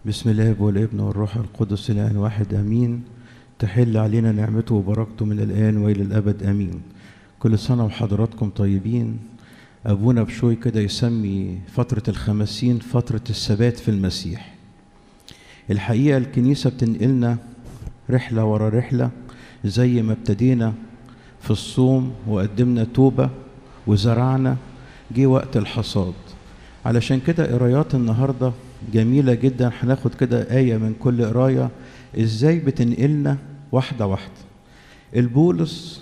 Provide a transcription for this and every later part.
بسم الله والابن والروح القدس الآن واحد أمين تحل علينا نعمته وبركته من الآن وإلى الأبد أمين كل سنة وحضراتكم طيبين أبونا بشوي كده يسمي فترة الخمسين فترة الثبات في المسيح الحقيقة الكنيسة بتنقلنا رحلة ورا رحلة زي ما ابتدينا في الصوم وقدمنا توبة وزرعنا جه وقت الحصاد علشان كده قرايات النهارده جميلة جدا هناخد كده آية من كل قراية ازاي بتنقلنا واحدة واحدة البولس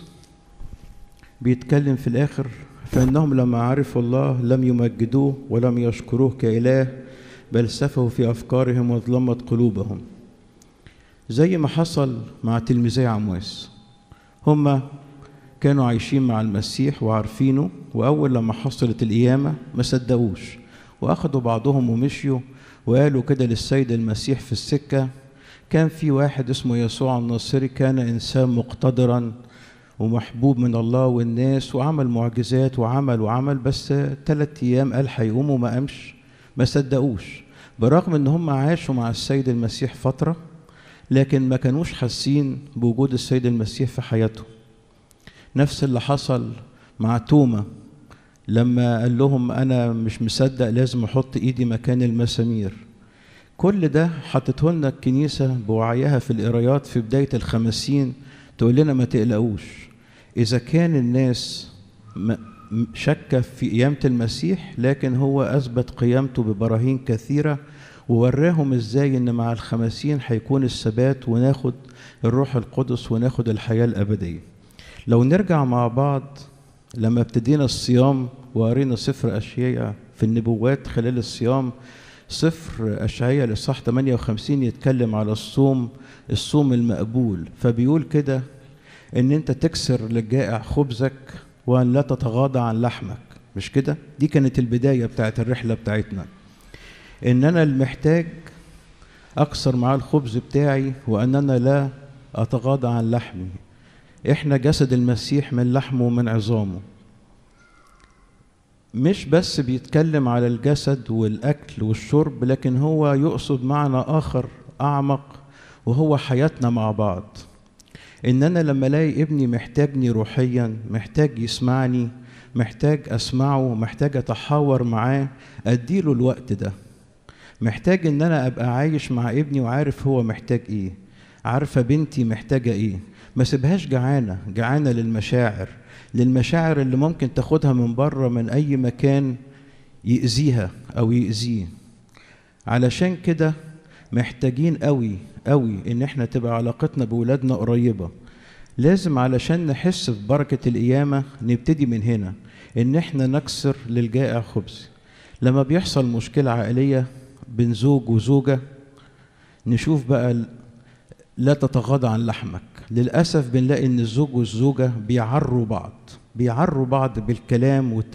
بيتكلم في الآخر فإنهم لما عرفوا الله لم يمجدوه ولم يشكروه كإله بل سفهوا في أفكارهم وظلمت قلوبهم زي ما حصل مع تلميذي عمواس هما كانوا عايشين مع المسيح وعارفينه وأول لما حصلت القيامة ما صدقوش وأخدوا بعضهم ومشيوا وقالوا كده للسيد المسيح في السكة كان في واحد اسمه يسوع الناصري كان إنسان مقتدرا ومحبوب من الله والناس وعمل معجزات وعمل وعمل بس ثلاث أيام قال هيقوم وما قامش ما صدقوش برغم إن هم عاشوا مع السيد المسيح فترة لكن ما كانوش حاسين بوجود السيد المسيح في حياتهم نفس اللي حصل مع توما لما قال لهم انا مش مصدق لازم احط ايدي مكان المسامير كل ده حطته لنا الكنيسة بوعيها في القرايات في بداية الخمسين تقول لنا ما تقلقوش إذا كان الناس شك في قيامة المسيح لكن هو أثبت قيامته ببراهين كثيرة ووراهم إزاي إن مع الخمسين هيكون الثبات وناخد الروح القدس وناخد الحياة الأبدية لو نرجع مع بعض لما ابتدينا الصيام وقرينا سفر أشعياء في النبوات خلال الصيام سفر أشعياء الإصحاح 58 يتكلم على الصوم الصوم المقبول فبيقول كده إن أنت تكسر للجائع خبزك وأن لا تتغاضى عن لحمك مش كده؟ دي كانت البداية بتاعت الرحلة بتاعتنا إن أنا المحتاج أكسر معاه الخبز بتاعي وأن أنا لا أتغاضى عن لحمي احنا جسد المسيح من لحمه ومن عظامه مش بس بيتكلم على الجسد والاكل والشرب لكن هو يقصد معنى اخر اعمق وهو حياتنا مع بعض ان انا لما الاقي ابني محتاجني روحيا محتاج يسمعني محتاج اسمعه محتاج اتحاور معاه اديله الوقت ده محتاج ان انا ابقى عايش مع ابني وعارف هو محتاج ايه عارفه بنتي محتاجه ايه ما سيبهاش جعانة جعانة للمشاعر للمشاعر اللي ممكن تاخدها من بره من أي مكان يأذيها أو يأذيه علشان كده محتاجين قوي قوي إن احنا تبقى علاقتنا بولادنا قريبة لازم علشان نحس ببركة القيامة نبتدي من هنا إن احنا نكسر للجائع خبز لما بيحصل مشكلة عائلية بين زوج وزوجة نشوف بقى لا تتغاضى عن لحمك للأسف بنلاقي إن الزوج والزوجة بيعروا بعض بيعروا بعض بالكلام والت...